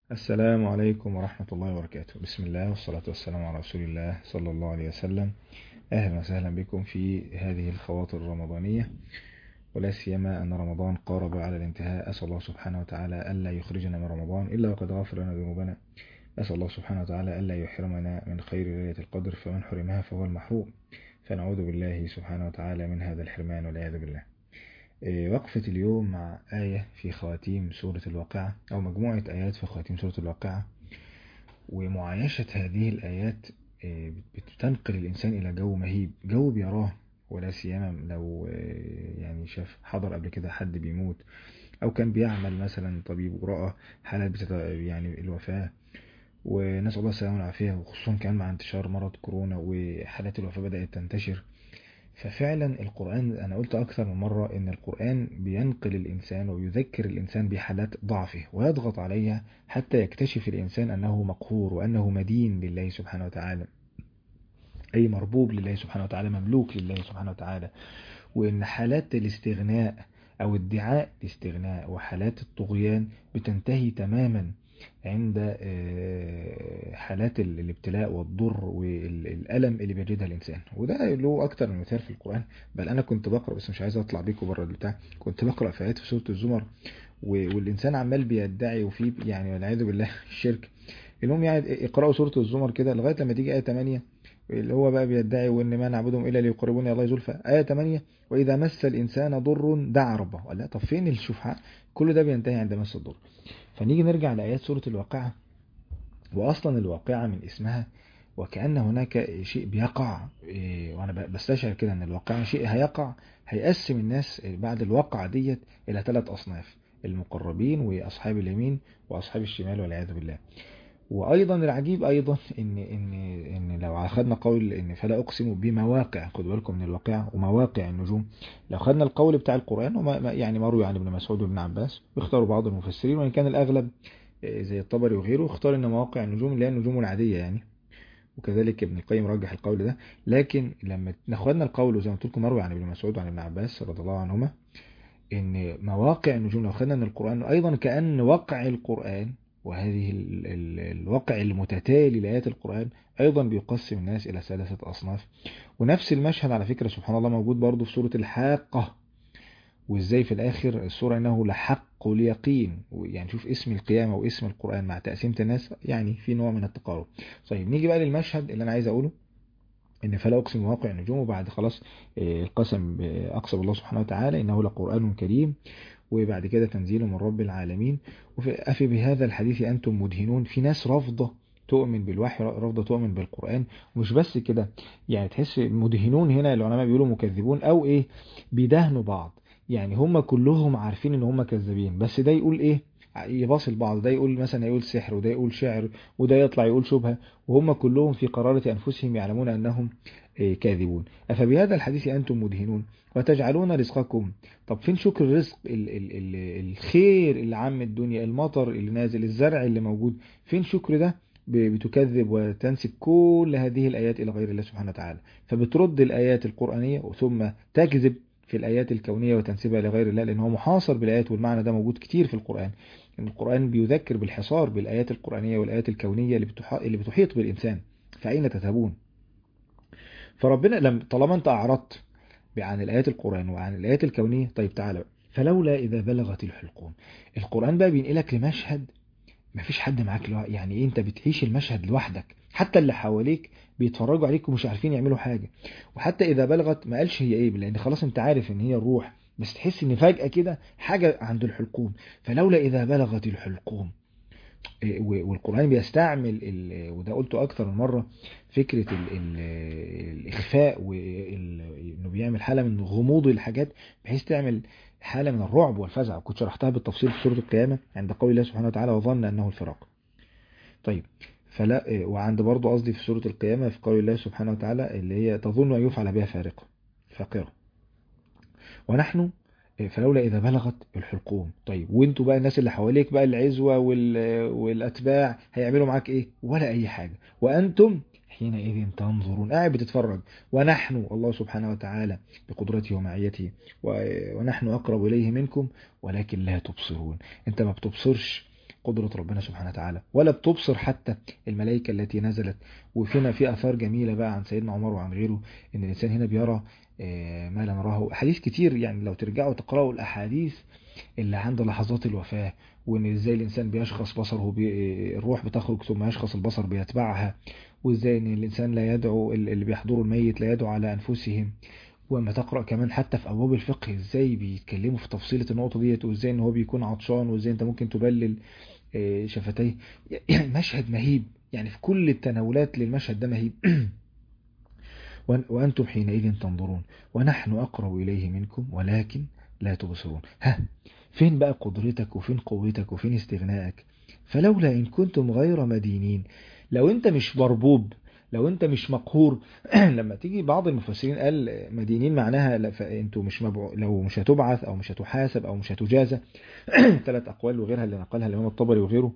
السلام عليكم ورحمة الله وبركاته بسم الله والصلاة والسلام على رسول الله صلى الله عليه وسلم أهلا وسهلا بكم في هذه الخواطر الرمضانية ولا سيما أن رمضان قارب على الانتهاء أسأل الله سبحانه وتعالى ألا يخرجنا من رمضان إلا وقد غفر لنا ذنوبنا أسأل الله سبحانه وتعالى ألا يحرمنا من خير ليلة القدر فمن حرمها فهو المحروم فنعوذ بالله سبحانه وتعالى من هذا الحرمان والعياذ بالله وقفة اليوم مع آية في خواتيم سورة الواقعة أو مجموعة آيات في خواتيم سورة الواقعة ومعايشة هذه الآيات بتنقل الإنسان إلى جو مهيب جو بيراه ولا سيما لو يعني شاف حضر قبل كده حد بيموت أو كان بيعمل مثلا طبيب ورأى حالات بتت... يعني الوفاة ونسأل الله السلامة والعافية وخصوصا كان مع انتشار مرض كورونا وحالات الوفاة بدأت تنتشر ففعلا القرآن أنا قلت أكثر من مرة إن القرآن بينقل الإنسان ويذكر الإنسان بحالات ضعفه ويضغط عليها حتى يكتشف الإنسان أنه مقهور وأنه مدين لله سبحانه وتعالى أي مربوب لله سبحانه وتعالى مملوك لله سبحانه وتعالى وإن حالات الاستغناء أو ادعاء الاستغناء وحالات الطغيان بتنتهي تماما عند حالات الابتلاء والضر والألم اللي بيجدها الإنسان وده له أكتر من مثال في القرآن بل أنا كنت بقرأ بس مش عايز أطلع بيكم بره البتاع كنت بقرأ في آيات في سورة الزمر والإنسان عمال بيدعي وفيه يعني والعياذ بالله الشرك المهم يعني اقرأوا سورة الزمر كده لغاية لما تيجي آية 8 اللي هو بقى بيدعي وإن ما نعبدهم إلا ليقربوني الله زلفى آية 8 وإذا مس الإنسان ضر دعا ربه لا طب فين الشفعاء كل ده بينتهي عند مس الضر فنيجي نرجع لآيات سورة الواقعة وأصلا الواقعة من اسمها وكأن هناك شيء بيقع وأنا بستشعر كده أن الواقعة شيء هيقع هيقسم الناس بعد الواقعة ديت إلى ثلاث أصناف المقربين وأصحاب اليمين وأصحاب الشمال والعياذ بالله وايضا العجيب ايضا ان ان ان لو اخذنا قول ان فلا اقسم بمواقع خدوا بالكم من الواقع ومواقع النجوم لو اخذنا القول بتاع القران وما يعني مروي عن ابن مسعود وابن عباس واختاروا بعض المفسرين وان كان الاغلب زي الطبري وغيره اختار ان مواقع النجوم اللي هي النجوم العاديه يعني وكذلك ابن القيم رجح القول ده لكن لما ناخدنا القول وزي ما قلت لكم مروي عن ابن مسعود وعن ابن عباس رضي الله عنهما ان مواقع النجوم لو اخذنا ان القران ايضا كان وقع القران وهذه ال ال الواقع المتتالي لآيات القرآن أيضا بيقسم الناس إلى ثلاثة أصناف ونفس المشهد على فكرة سبحان الله موجود برضه في سورة الحاقة وإزاي في الآخر السورة إنه لحق اليقين يعني شوف اسم القيامة واسم القرآن مع تقسيمة الناس يعني في نوع من التقارب طيب نيجي بقى للمشهد اللي أنا عايز أقوله إن فلا أقسم مواقع النجوم وبعد خلاص القسم أقسم الله سبحانه وتعالى إنه لقرآن كريم وبعد كده تنزيل من رب العالمين أفي بهذا الحديث أنتم مدهنون في ناس رافضة تؤمن بالوحي رافضة تؤمن بالقرآن ومش بس كده يعني تحس مدهنون هنا العلماء بيقولوا مكذبون أو إيه بيدهنوا بعض يعني هم كلهم عارفين إن هم كذابين بس ده يقول إيه يباصل بعض ده يقول مثلا يقول سحر وده يقول شعر وده يطلع يقول شبهة وهم كلهم في قرارة أنفسهم يعلمون أنهم كاذبون أفبهذا الحديث أنتم مدهنون وتجعلون رزقكم طب فين شكر الرزق ال ال ال الخير اللي عام الدنيا المطر اللي نازل الزرع اللي موجود فين شكر ده بتكذب وتنسب كل هذه الآيات إلى غير الله سبحانه وتعالى فبترد الآيات القرآنية ثم تكذب في الآيات الكونية وتنسبها لغير الله لأن هو محاصر بالآيات والمعنى ده موجود كتير في القرآن إن القرآن بيذكر بالحصار بالآيات القرآنية والآيات الكونية اللي بتحيط بالإنسان فأين تذهبون فربنا لم طالما انت اعرضت عن الايات القران وعن الايات الكونيه طيب تعالى فلولا اذا بلغت الحلقوم القران بقى بينقلك لمشهد مفيش حد معاك لو... يعني ايه انت بتعيش المشهد لوحدك حتى اللي حواليك بيتفرجوا عليك ومش عارفين يعملوا حاجه وحتى اذا بلغت ما قالش هي ايه لان خلاص انت عارف ان هي الروح بس تحس ان فجاه كده حاجه عند الحلقوم فلولا اذا بلغت الحلقوم والقرآن بيستعمل وده قلته أكثر من مرة فكرة ال ال الإخفاء وإنه بيعمل حالة من غموض الحاجات بحيث تعمل حالة من الرعب والفزع وكنت شرحتها بالتفصيل في سورة القيامة عند قول الله سبحانه وتعالى وظن أنه الفراق طيب فلا وعند برضه قصدي في سورة القيامة في قول الله سبحانه وتعالى اللي هي تظن أن يفعل بها فارقة فاقرة ونحن فلولا إذا بلغت الحلقوم طيب وانتوا بقى الناس اللي حواليك بقى العزوة والأتباع هيعملوا معاك إيه ولا أي حاجة وأنتم حينئذ تنظرون قاعد بتتفرج ونحن الله سبحانه وتعالى بقدرته ومعيته ونحن أقرب إليه منكم ولكن لا تبصرون انت ما بتبصرش قدرة ربنا سبحانه وتعالى ولا بتبصر حتى الملائكة التي نزلت وفينا في أثار جميلة بقى عن سيدنا عمر وعن غيره إن الإنسان هنا بيرى ما لا نراه أحاديث كتير يعني لو ترجعوا تقرأوا الأحاديث اللي عند لحظات الوفاة وإن إزاي الإنسان بيشخص بصره بي الروح بتخرج ثم يشخص البصر بيتبعها وإزاي إن الإنسان لا يدعو اللي بيحضروا الميت لا يدعو على أنفسهم واما تقرا كمان حتى في ابواب الفقه ازاي بيتكلموا في تفصيله النقطه ديت وازاي ان هو بيكون عطشان وازاي انت ممكن تبلل شفتيه يعني مشهد مهيب يعني في كل التناولات للمشهد ده مهيب وانتم حينئذ تنظرون ونحن اقرب اليه منكم ولكن لا تبصرون ها فين بقى قدرتك وفين قوتك وفين استغنائك فلولا ان كنتم غير مدينين لو انت مش مربوب لو انت مش مقهور لما تيجي بعض المفسرين قال مدينين معناها انتوا مش مبعو لو مش هتبعث او مش هتحاسب او مش هتجازى ثلاث اقوال وغيرها اللي نقلها الامام الطبري وغيره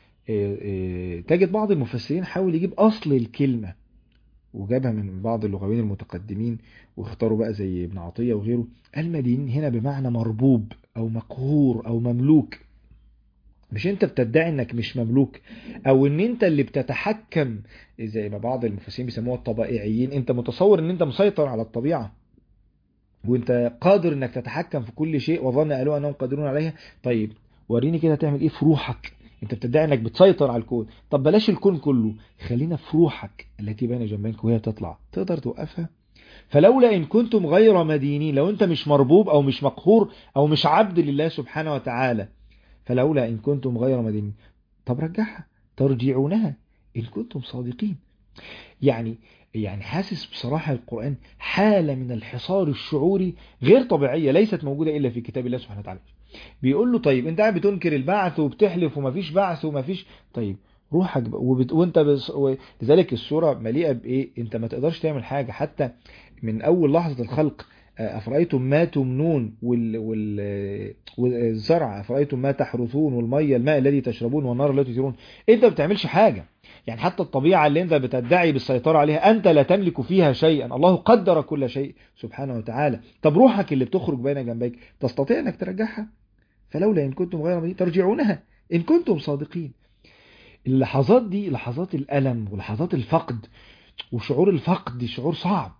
تجد بعض المفسرين حاول يجيب اصل الكلمة وجابها من بعض اللغويين المتقدمين واختاروا بقى زي ابن عطية وغيره المدين هنا بمعنى مربوب او مقهور او مملوك مش انت بتدعي انك مش مملوك او ان انت اللي بتتحكم زي ما بعض المفسرين بيسموها الطبائعيين انت متصور ان انت مسيطر على الطبيعة وانت قادر انك تتحكم في كل شيء وظن قالوا انهم قادرون عليها طيب وريني كده تعمل ايه في روحك انت بتدعي انك بتسيطر على الكون طب بلاش الكون كله خلينا في روحك التي بين جنبينك وهي تطلع تقدر توقفها فلولا إن كنتم غير مدينين لو أنت مش مربوب أو مش مقهور أو مش عبد لله سبحانه وتعالى فلولا إن كنتم غير مدينين طب رجعها ترجعونها إن كنتم صادقين يعني يعني حاسس بصراحة القرآن حالة من الحصار الشعوري غير طبيعية ليست موجودة إلا في كتاب الله سبحانه وتعالى بيقول له طيب انت قاعد بتنكر البعث وبتحلف ومفيش بعث ومفيش طيب روحك وبت... وانت بس... و... لذلك السورة مليئة بايه انت ما تقدرش تعمل حاجة حتى من اول لحظة الخلق افرأيتم ما تمنون وال... وال... والزرع افرأيتم ما تحرثون والمية الماء الذي تشربون والنار التي تثيرون انت ما بتعملش حاجة يعني حتى الطبيعة اللي انت بتدعي بالسيطرة عليها انت لا تملك فيها شيئا الله قدر كل شيء سبحانه وتعالى طب روحك اللي بتخرج بين جنبيك تستطيع انك ترجعها فلولا ان كنتم غير مدين ترجعونها ان كنتم صادقين اللحظات دي لحظات الألم ولحظات الفقد وشعور الفقد شعور صعب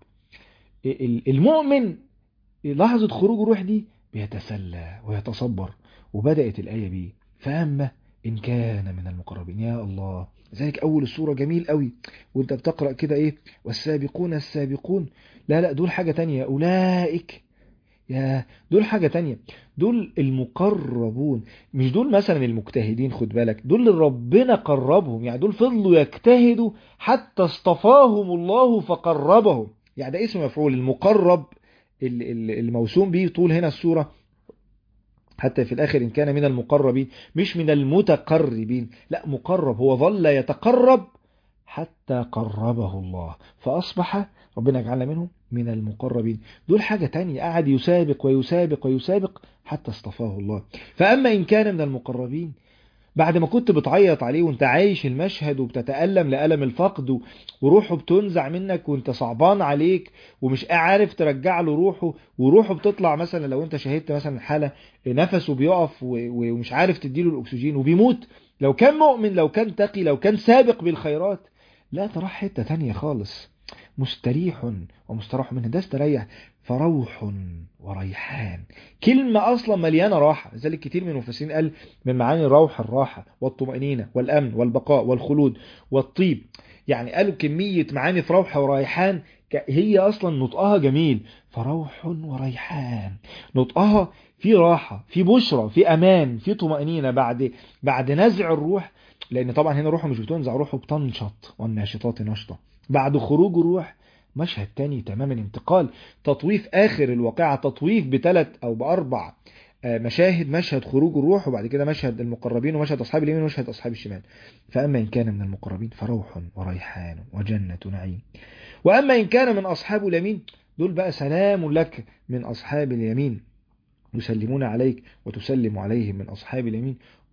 المؤمن لحظة خروج الروح دي بيتسلى ويتصبر وبدأت الآية بيه فأما إن كان من المقربين يا الله ذلك أول السورة جميل قوي وانت بتقرأ كده إيه والسابقون السابقون لا لا دول حاجة تانية أولئك يا دول حاجة تانية دول المقربون مش دول مثلا المجتهدين خد بالك دول اللي ربنا قربهم يعني دول فضلوا يجتهدوا حتى اصطفاهم الله فقربهم يعني ده اسم مفعول المقرب الموسوم به طول هنا السورة حتى في الآخر إن كان من المقربين مش من المتقربين لا مقرب هو ظل يتقرب حتى قربه الله فأصبح ربنا يجعلنا منهم من المقربين دول حاجة تانية قعد يسابق ويسابق ويسابق حتى اصطفاه الله فأما إن كان من المقربين بعد ما كنت بتعيط عليه وانت عايش المشهد وبتتألم لألم الفقد وروحه بتنزع منك وانت صعبان عليك ومش عارف ترجع له روحه وروحه بتطلع مثلا لو انت شهدت مثلا حالة نفسه بيقف ومش عارف تديله الأكسجين وبيموت لو كان مؤمن لو كان تقي لو كان سابق بالخيرات لا تروح حتة تانية خالص مستريح ومستراح منه ده استريح فروح وريحان كلمة أصلا مليانة راحة لذلك كتير من المفسرين قال من معاني الروح الراحة والطمأنينة والأمن والبقاء والخلود والطيب يعني قالوا كمية معاني في روح وريحان هي أصلا نطقها جميل فروح وريحان نطقها في راحة في بشرة في أمان في طمأنينة بعد بعد نزع الروح لأن طبعا هنا روحه مش بتنزع روحه بتنشط والناشطات نشطة بعد خروج الروح مشهد تاني تماما انتقال تطويف آخر الواقعة تطويف بثلاث أو بأربع مشاهد مشهد خروج الروح وبعد كده مشهد المقربين ومشهد أصحاب اليمين ومشهد أصحاب الشمال فأما إن كان من المقربين فروح وريحان وجنة نعيم وأما إن كان من أصحاب اليمين دول بقى سلام لك من أصحاب اليمين يسلمون عليك وتسلم عليهم من أصحاب اليمين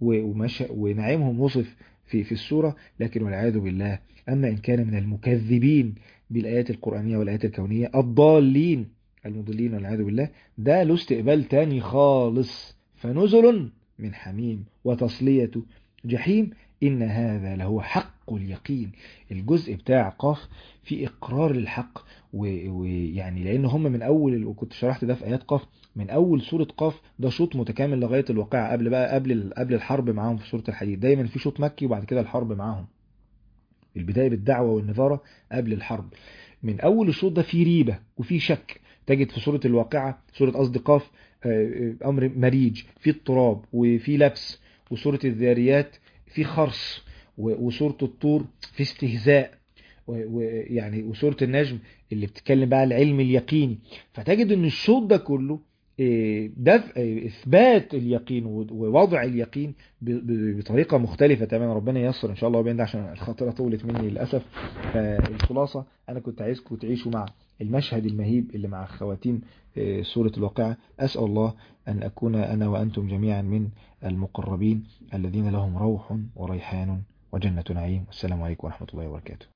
ونعيمهم وصف في في السورة لكن والعياذ بالله أما إن كان من المكذبين بالآيات القرآنية والآيات الكونية الضالين المضلين والعياذ بالله ده له استقبال تاني خالص فنزل من حميم وتصلية جحيم إن هذا لهو حق اليقين الجزء بتاع قاف في إقرار للحق ويعني لأن هم من أول وكنت شرحت ده في آيات قاف من أول سورة قاف ده شوط متكامل لغاية الواقعة قبل بقى قبل قبل الحرب معاهم في سورة الحديد دايما في شوط مكي وبعد كده الحرب معاهم البداية بالدعوة والنظارة قبل الحرب من أول الشوط ده في ريبة وفي شك تجد في سورة الواقعة سورة قصد قاف أمر مريج في اضطراب وفي لبس وسورة الذاريات في خرص وسورة الطور في استهزاء ويعني وسورة النجم اللي بتتكلم بقى العلم اليقيني فتجد ان الشوط ده كله دفع اثبات اليقين ووضع اليقين بطريقة مختلفة تماما ربنا ييسر ان شاء الله وبين ده عشان الخاطرة طولت مني للأسف فالخلاصة انا كنت عايزكم تعيشوا مع المشهد المهيب اللي مع خواتيم سورة الواقعة أسأل الله أن أكون أنا وأنتم جميعا من المقربين الذين لهم روح وريحان وجنة نعيم والسلام عليكم ورحمة الله وبركاته